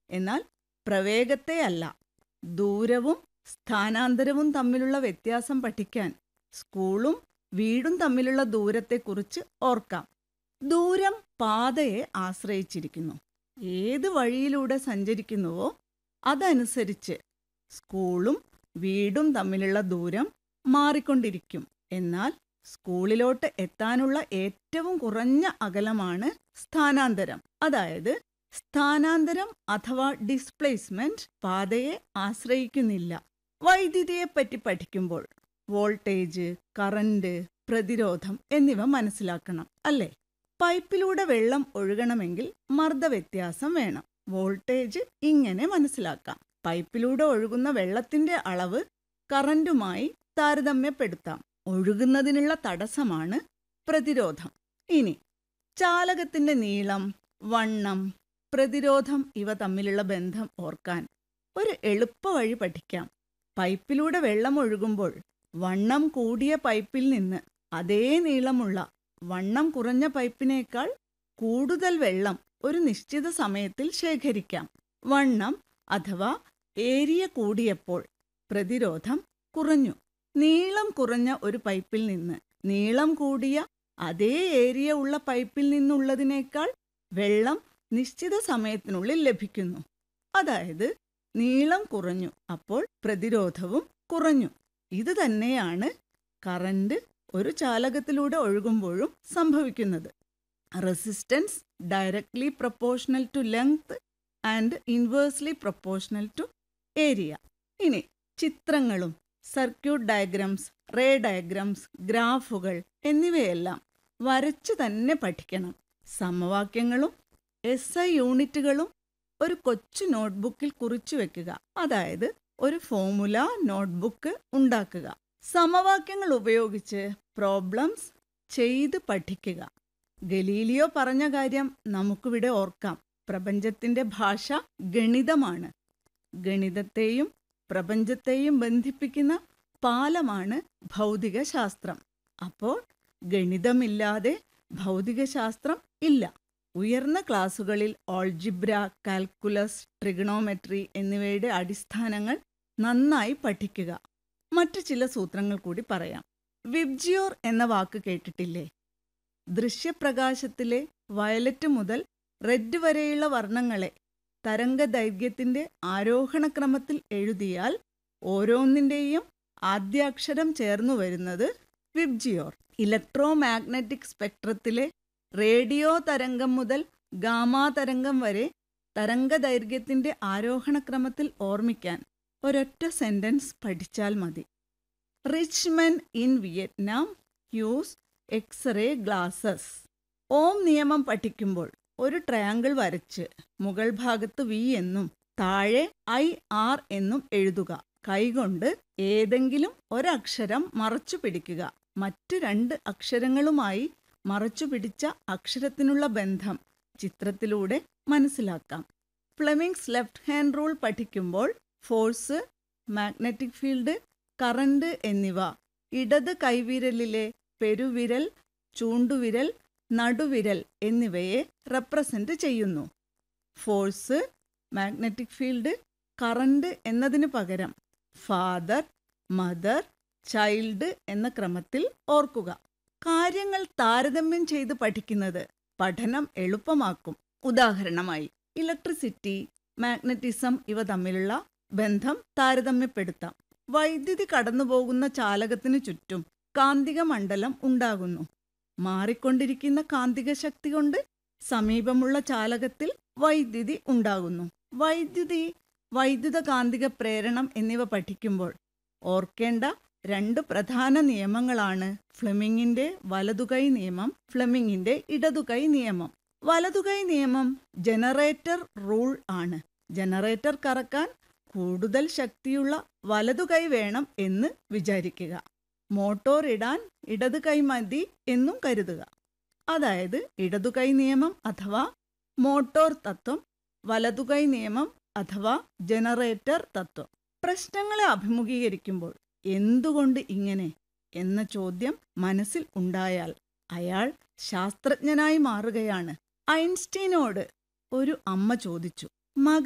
എന്നാൽ പ്രവേഗത്തെ അല്ല ദൂരവും സ്ഥാനാന്തരവും തമ്മിലുള്ള വ്യത്യാസം പഠിക്കാൻ സ്കൂളും വീടും തമ്മിലുള്ള ദൂരത്തെക്കുറിച്ച് ഓർക്കാം ദൂരം പാതയെ ആശ്രയിച്ചിരിക്കുന്നു ഏത് വഴിയിലൂടെ സഞ്ചരിക്കുന്നുവോ അതനുസരിച്ച് സ്കൂളും വീടും തമ്മിലുള്ള ദൂരം മാറിക്കൊണ്ടിരിക്കും എന്നാൽ സ്കൂളിലോട്ട് എത്താനുള്ള ഏറ്റവും കുറഞ്ഞ അകലമാണ് സ്ഥാനാന്തരം അതായത് സ്ഥാനാന്തരം അഥവാ ഡിസ്പ്ലേസ്മെന്റ് പാതയെ ആശ്രയിക്കുന്നില്ല വൈദ്യുതിയെപ്പറ്റി പഠിക്കുമ്പോൾ വോൾട്ടേജ് കറന്റ് പ്രതിരോധം എന്നിവ മനസ്സിലാക്കണം അല്ലേ പൈപ്പിലൂടെ വെള്ളം ഒഴുകണമെങ്കിൽ മർദ്ദവ്യത്യാസം വേണം വോൾട്ടേജ് ഇങ്ങനെ മനസ്സിലാക്കാം പൈപ്പിലൂടെ ഒഴുകുന്ന വെള്ളത്തിന്റെ അളവ് കറന്റുമായി താരതമ്യപ്പെടുത്താം ഒഴുകുന്നതിനുള്ള തടസ്സമാണ് പ്രതിരോധം ഇനി ചാലകത്തിന്റെ നീളം വണ്ണം പ്രതിരോധം ഇവ തമ്മിലുള്ള ബന്ധം ഓർക്കാൻ ഒരു എളുപ്പ വഴി പഠിക്കാം പൈപ്പിലൂടെ വെള്ളം ഒഴുകുമ്പോൾ വണ്ണം കൂടിയ പൈപ്പിൽ നിന്ന് അതേ നീളമുള്ള വണ്ണം കുറഞ്ഞ പൈപ്പിനേക്കാൾ കൂടുതൽ വെള്ളം ഒരു നിശ്ചിത സമയത്തിൽ ശേഖരിക്കാം വണ്ണം അഥവാ ഏരിയ കൂടിയപ്പോൾ പ്രതിരോധം കുറഞ്ഞു നീളം കുറഞ്ഞ ഒരു പൈപ്പിൽ നിന്ന് നീളം കൂടിയ അതേ ഏരിയ ഉള്ള പൈപ്പിൽ നിന്നുള്ളതിനേക്കാൾ വെള്ളം നിശ്ചിത സമയത്തിനുള്ളിൽ ലഭിക്കുന്നു അതായത് നീളം കുറഞ്ഞു അപ്പോൾ പ്രതിരോധവും കുറഞ്ഞു ഇത് തന്നെയാണ് കറന്റ് ഒരു ചാലകത്തിലൂടെ ഒഴുകുമ്പോഴും സംഭവിക്കുന്നത് resistance directly proportional to length and inversely proportional to area ഇനി ചിത്രങ്ങളും സർക്യൂട്ട് ഡയഗ്രംസ് റേ ഡയഗ്രംസ് ഗ്രാഫുകൾ എന്നിവയെല്ലാം വരച്ചു തന്നെ പഠിക്കണം സമവാക്യങ്ങളും എസ് ഐ യൂണിറ്റുകളും ഒരു കൊച്ചു നോട്ട്ബുക്കിൽ കുറിച്ചു വെക്കുക അതായത് ഒരു ഫോമുല നോട്ട്ബുക്ക് ഉണ്ടാക്കുക സമവാക്യങ്ങൾ ഉപയോഗിച്ച് പ്രോബ്ലംസ് ചെയ്ത് പഠിക്കുക ഗലീലിയോ പറഞ്ഞ കാര്യം നമുക്കിവിടെ ഓർക്കാം പ്രപഞ്ചത്തിന്റെ ഭാഷ ഗണിതമാണ് ഗണിതത്തെയും പ്രപഞ്ചത്തെയും ബന്ധിപ്പിക്കുന്ന പാലമാണ് ഭൗതികശാസ്ത്രം അപ്പോൾ ഗണിതമില്ലാതെ ഭൗതികശാസ്ത്രം ഇല്ല ഉയർന്ന ക്ലാസുകളിൽ ഓൾജിബ്ര കാൽക്കുലസ് ട്രിഗണോമെട്രി എന്നിവയുടെ അടിസ്ഥാനങ്ങൾ നന്നായി പഠിക്കുക മറ്റു ചില സൂത്രങ്ങൾ കൂടി പറയാം വിബ്ജിയോർ എന്ന വാക്ക് കേട്ടിട്ടില്ലേ ദൃശ്യപ്രകാശത്തിലെ വയലറ്റ് മുതൽ റെഡ് വരെയുള്ള വർണ്ണങ്ങളെ തരംഗദൈർഘ്യത്തിന്റെ ആരോഹണക്രമത്തിൽ എഴുതിയാൽ ഓരോന്നിന്റെയും ആദ്യാക്ഷരം ചേർന്നു വരുന്നത് വിബ്ജിയോർ ഇലക്ട്രോ മാഗ്നറ്റിക് സ്പെക്ട്രത്തിലെ റേഡിയോ തരംഗം മുതൽ ഗാമാ തരംഗം വരെ തരംഗദൈർഘ്യത്തിന്റെ ആരോഹണക്രമത്തിൽ ഓർമ്മിക്കാൻ ഒരൊറ്റ സെന്റൻസ് പഠിച്ചാൽ മതി rich men in Vietnam use x ray glasses ohm നിയമം പഠിക്കുമ്പോൾ ഒരു ട്രയാങ്കിൾ വരച്ച് മുകൾ ഭാഗത്ത് വി എന്നും താഴെ ഐ ആർ എന്നും എഴുതുക കൈകൊണ്ട് ഏതെങ്കിലും ഒരക്ഷരം മറച്ചു പിടിക്കുക മറ്റു രണ്ട് അക്ഷരങ്ങളുമായി മറച്ചു പിടിച്ച അക്ഷരത്തിനുള്ള ബന്ധം ചിത്രത്തിലൂടെ മനസ്സിലാക്കാം ഫ്ലെമിങ്സ് ലെഫ്റ്റ് ഹാൻഡ് റൂൾ പഠിക്കുമ്പോൾ ഫോഴ്സ് മാഗ്നറ്റിക് ഫീൽഡ് കറന്റ് എന്നിവ ഇടത് കൈവിരലിലെ പെരുവിരൽ ചൂണ്ടുവിരൽ നടുവിരൽ എന്നിവയെ റെപ്രസെന്റ് ചെയ്യുന്നു ഫോഴ്സ് മാഗ്നറ്റിക് ഫീൽഡ് കറന്റ് എന്നതിന് പകരം ഫാദർ മദർ ചൈൽഡ് എന്ന ക്രമത്തിൽ ഓർക്കുക കാര്യങ്ങൾ താരതമ്യം ചെയ്ത് പഠിക്കുന്നത് പഠനം എളുപ്പമാക്കും ഉദാഹരണമായി ഇലക്ട്രിസിറ്റി മാഗ്നറ്റിസം ഇവ തമ്മിലുള്ള ബന്ധം താരതമ്യപ്പെടുത്താം വൈദ്യുതി കടന്നുപോകുന്ന ചാലകത്തിനു ചുറ്റും കാന്തിക മണ്ഡലം ഉണ്ടാകുന്നു മാറിക്കൊണ്ടിരിക്കുന്ന കാന്തിക ശക്തി കൊണ്ട് സമീപമുള്ള ചാലകത്തിൽ വൈദ്യുതി ഉണ്ടാകുന്നു വൈദ്യുതി വൈദ്യുത കാന്തിക പ്രേരണം എന്നിവ പഠിക്കുമ്പോൾ ഓർക്കേണ്ട രണ്ട് പ്രധാന നിയമങ്ങളാണ് ഫ്ലെമിങ്ങിന്റെ വലതുകൈ നിയമം ഫ്ലെമിങ്ങിന്റെ ഇടതുകൈ നിയമം വലതുകൈ നിയമം ജനറേറ്റർ റൂൾ ആണ് ജനറേറ്റർ കറക്കാൻ കൂടുതൽ ശക്തിയുള്ള വലതുകൈ വേണം എന്ന് വിചാരിക്കുക മോട്ടോർ ഇടാൻ ഇടത് കൈ മതി എന്നും കരുതുക അതായത് ഇടതുകൈ നിയമം അഥവാ മോട്ടോർ തത്വം വലതുകൈ നിയമം അഥവാ ജനറേറ്റർ തത്വം പ്രശ്നങ്ങളെ അഭിമുഖീകരിക്കുമ്പോൾ എന്തുകൊണ്ട് ഇങ്ങനെ എന്ന ചോദ്യം മനസ്സിൽ ഉണ്ടായാൽ അയാൾ ശാസ്ത്രജ്ഞനായി മാറുകയാണ് ഐൻസ്റ്റീനോട് ഒരു അമ്മ ചോദിച്ചു മകൻ